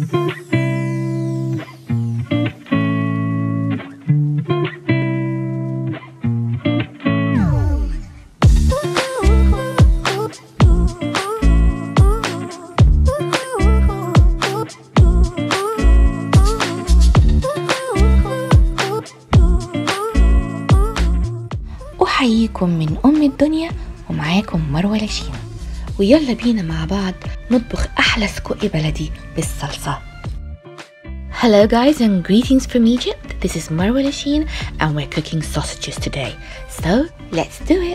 أحييكم من أم الدنيا ومعاكم مروة لاشين ويلا بينا مع بعض نطبخ أحلى سجق بلدي بالصلصة Hello guys and greetings from Egypt. This is Marwa Lashin and we're cooking sausages today. So let's do it.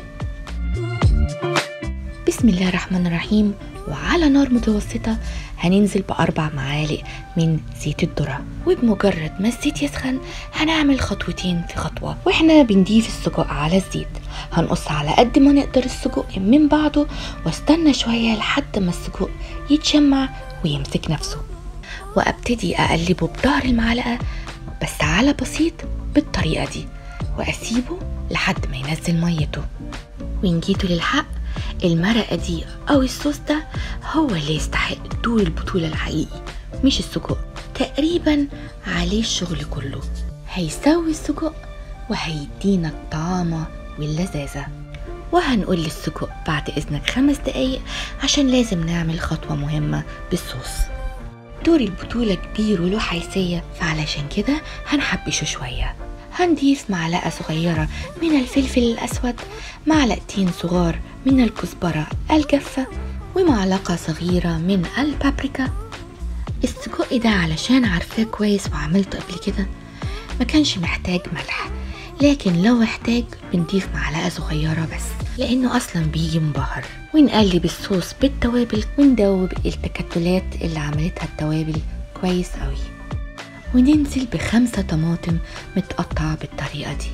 بسم الله الرحمن الرحيم وعلى نار متوسطة هننزل بأربع معالق من زيت الذرة وبمجرد ما الزيت يسخن هنعمل خطوتين في خطوة واحنا بنضيف السجق على الزيت هنقص على قد ما نقدر السجق من بعضه واستنى شوية لحد ما السجق يتشمع ويمسك نفسه وابتدي اقلبه بظهر المعلقة بس على بسيط بالطريقة دي واسيبه لحد ما ينزل ميته وإن جيتوا للحق المرقة دي أو الصوص ده هو اللي يستحق دور البطولة الحقيقي مش السجق تقريبا عليه الشغل كله هيسوي السجق وهيدينا الطعامة واللذاذة وهنقول للسجق بعد إذنك خمس دقايق عشان لازم نعمل خطوة مهمة بالصوص دور البطولة كبير وله حيثية فعلشان كده هنحبشه شوية هنضيف معلقة صغيرة من الفلفل الأسود معلقتين صغار من الكزبرة الجافة ومعلقة صغيرة من البابريكا السجق ده علشان عارفاه كويس وعملته قبل كده ما كانش محتاج ملح لكن لو احتاج بنضيف معلقة صغيرة بس لأنه أصلا بيجي مبهر ونقلب الصوص بالتوابل وندوب التكتلات اللي عملتها التوابل كويس قوي وننزل بخمسة طماطم متقطعة بالطريقة دي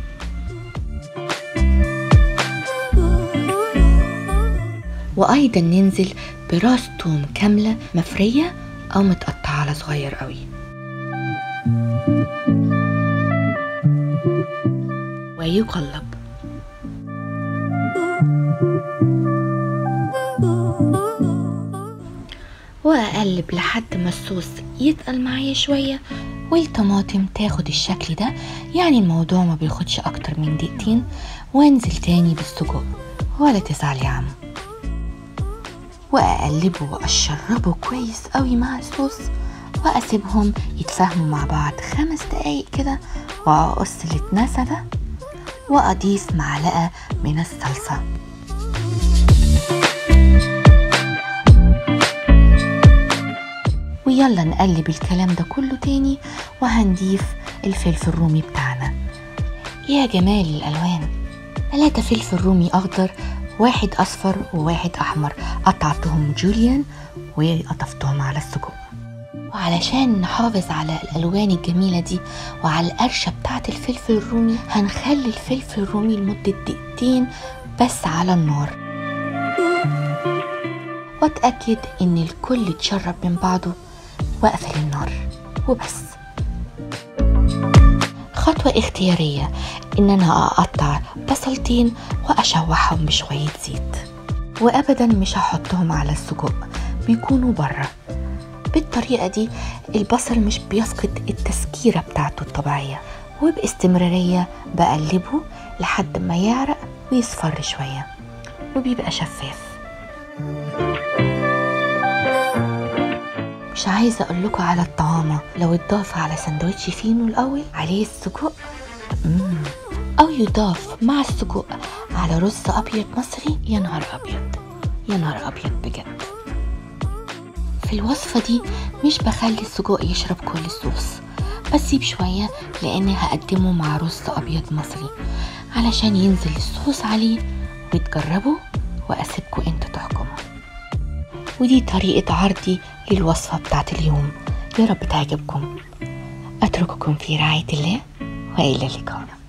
وأيضا ننزل براس توم كاملة مفرية أو متقطعة على صغير قوي ويقلب واقلب لحد ما الصوص يتقل معايا شوية والطماطم تاخد الشكل ده يعني الموضوع ما بياخدش اكتر من دقيقتين وانزل تاني بالسجق ولا تزعل يا عم واقلبه واشربه كويس قوي مع الصوص واسيبهم يتفاهموا مع بعض خمس دقايق كده واقص اللي اتنسى ده واضيف معلقة من الصلصة ويلا نقلب الكلام ده كله تاني وهنضيف الفلفل الرومي بتاعنا يا جمال الألوان ثلاثة فلفل رومي أخضر واحد أصفر وواحد أحمر قطعتهم جوليان وقطفتهم على السجق وعلشان نحافظ على الألوان الجميلة دي وعلى القرشة بتاعة الفلفل الرومي هنخلي الفلفل الرومي لمدة دقيقتين بس على النار واتأكد ان الكل اتشرب من بعضه واقفل النار وبس خطوة اختيارية ان انا اقطع بصلتين واشوحهم بشوية زيت وابدا مش هحطهم على السجق بيكونوا بره بالطريقة دي البصل مش بيفقد التسكيرة بتاعته الطبيعية وباستمرارية بقلبه لحد ما يعرق ويصفر شوية وبيبقى شفاف مش عايزة أقول لكم على الطعامة لو اتضاف على سندوتش فينو الأول عليه السجق مم. أو يضاف مع السجق على رز أبيض مصري يا نهار أبيض يا نهار أبيض بجد في الوصفة دي مش بخلي السجق يشرب كل الصوص بسيب شوية لأني هقدمه مع رز أبيض مصري علشان ينزل الصوص عليه وتجربوا وأسيبكم انتوا تحكموا ودي طريقة عرضي للوصفة بتاعت اليوم يا رب تعجبكم أترككم في رعاية الله وإلى اللقاء